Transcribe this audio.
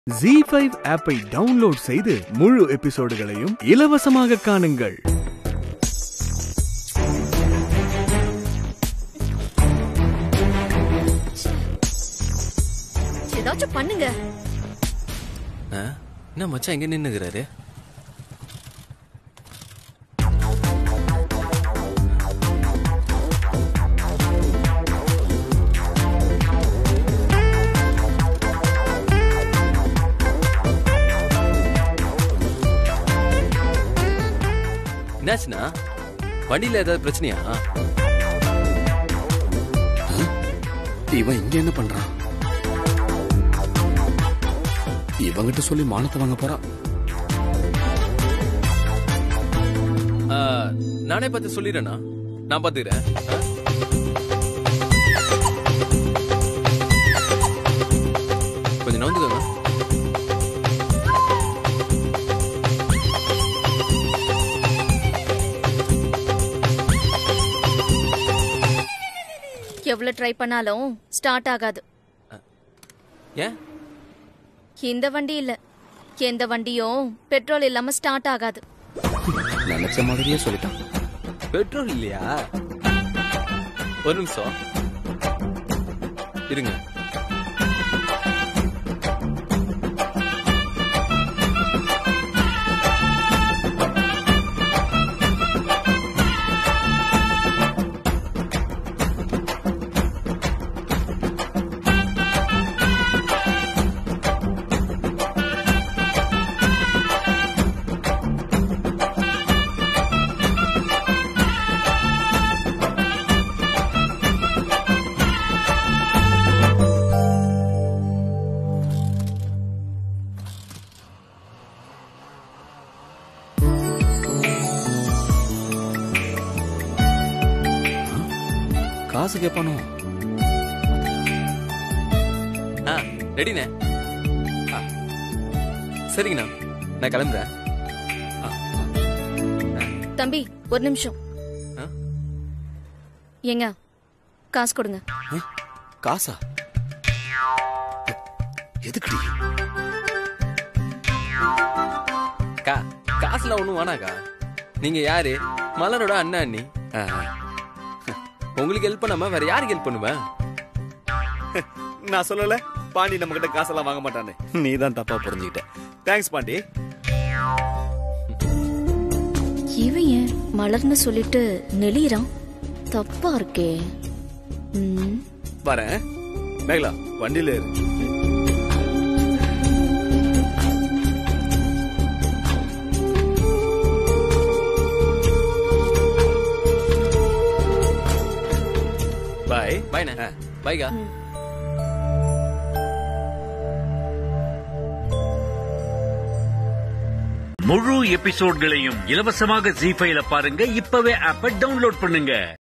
G five ஆப்பை download செய்து முழு எபிசோடுகளையும் இலவசமாக காணுங்கள் ஏதாச்சும் பண்ணுங்க ஆ? என்ன மச்சான் எங்க நின்னுகிறாரு என்னாச்சுண்ணா வண்டியில ஏதாவது பிரச்சனையா இவன் இங்க என்ன பண்றான் இவங்கிட்ட சொல்லி மானத்தை வாங்க போறான் ஆ, நானே பார்த்து சொல்லிடுறேண்ணா நான் பார்த்துக்கிறேன் ஆ? கொஞ்சம் நவுந்துக்கோங்க எவ்வளவு ட்ரை பண்ணாலும் ஸ்டார்ட் ஆகாது ஏன் இந்த வண்டி இல்ல எந்த வண்டியும் பெட்ரோல் இல்லாம ஸ்டார்ட் ஆகாது நினைச்ச மாதிரியே சொல்லிட்டான் பெட்ரோல் இல்லையா ஒரு நிமிஷம் இருங்க காசு கேட்பானோ ஆ ரெடிண்ணே ஆ, சரிங்கண்ணா நான் கிளம்புறேன் தம்பி ஒரு நிமிஷம் ஆ? ஏங்க காசு கொடுங்க ஏ, காசா எதுக்குடி கா காசுல ஒண்ணும் வேணாக்கா நீங்க யாரு மலரோட அண்ணா அண்ணி ஆ, உங்களுக்கு ஹெல்ப் பண்ணாம வேற யாருக்கு ஹெல்ப் பண்ணுவேன் நான் சொல்லல பாண்டி நம்ம கிட்ட காசெல்லாம் வாங்க மாட்டானே நீ தான் தப்பா புரிஞ்சுக்கிட்ட தேங்க்ஸ் பாண்டி இவன் ஏன் மலர்னு சொல்லிட்டு நெளிறான் தப்பா இருக்கே ம், வரேன் மேகலா வண்டியில இரு பாய் பாய்ண்ணே பாய்க்கா முழு எபிசோட்களையும் இலவசமாக ஜி ஃபைல பாருங்க இப்பவே ஆப்ப டவுன்லோட் பண்ணுங்க